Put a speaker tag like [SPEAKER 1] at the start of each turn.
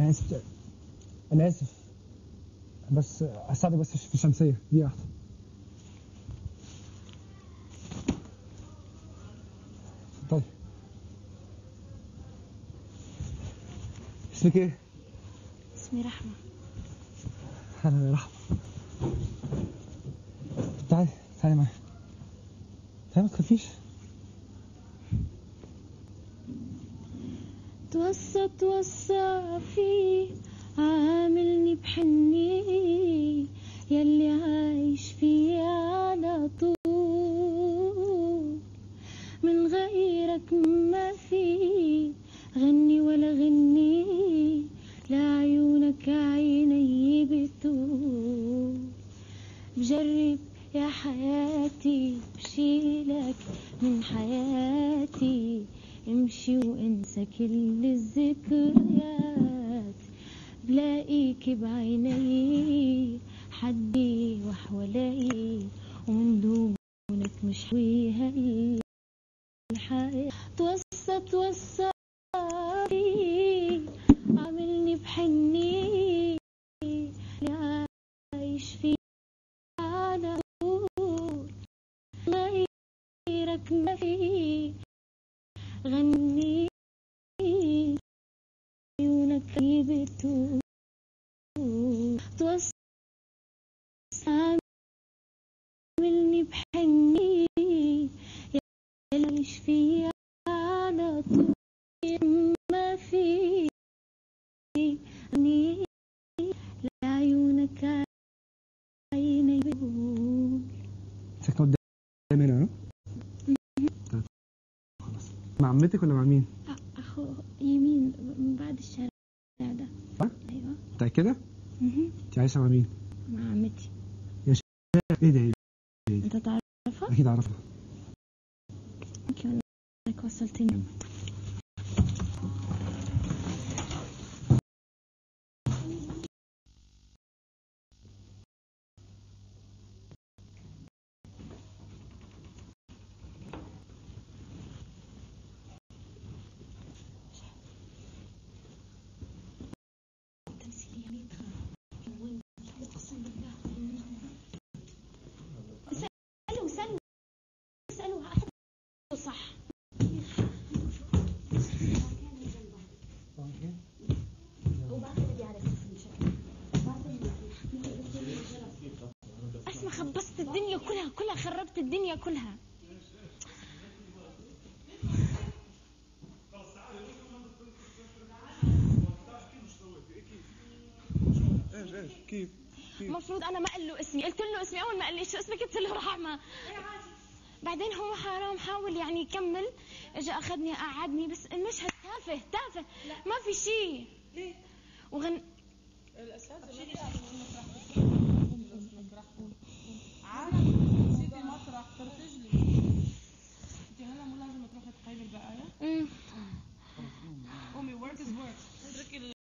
[SPEAKER 1] انا اسف انا اسف بس اساعدك بس في الشمسيه دي واحده طيب اسمك ايه؟
[SPEAKER 2] اسمي رحمة
[SPEAKER 1] انا رحمة تعالي تعالي معايا تعالي ما تخافيش
[SPEAKER 2] توصى توصى في عاملني بحني يلي عايش فيه على طول من غيرك ما في غني ولا غني لعيونك عيني بتقول بجرب يا حياتي بشيلك من حياتي امشي وانسى كل الذكريات بلاقيك بعيني حدي وحوالي ومن دونك مش حويها الحياة توسى توسى عاملني بحني اللي عايش فيه على طول غيرك ما في غني عيونك بتقول توسع عاملني بحني يعيش فيا على طول ما في غني لعيونك عيني بتقول
[SPEAKER 1] ساكنة قدام هنا ها؟ طيب. خلاص مع عمتك ولا مع مين؟
[SPEAKER 2] أخو يمين من بعد الشارع ده
[SPEAKER 1] ها؟
[SPEAKER 2] أيوة
[SPEAKER 1] متأكدة؟
[SPEAKER 2] مهم.
[SPEAKER 1] انت عايشة مع مين؟
[SPEAKER 2] مع عمتي
[SPEAKER 1] ايه ده ايه ده؟
[SPEAKER 2] أنت تعرفها؟
[SPEAKER 1] اكيد عارفها
[SPEAKER 2] يمكن انك وصلتني اسألوا اسألوا اسألوا أحد صح اسمع خبصت الدنيا كلها كلها خربت الدنيا كلها
[SPEAKER 3] ايش ايش كيف
[SPEAKER 2] المفروض انا ما قال له اسمي قلت له اسمي اول ما قال لي شو اسمك قلت له رحمه بعدين هو حرام حاول يعني يكمل اجى اخذني قعدني بس المشهد تافه تافه ما في شيء
[SPEAKER 4] ليه؟
[SPEAKER 2] وغن
[SPEAKER 4] الاساتذه ما بيعرفوا انك راح تتكلم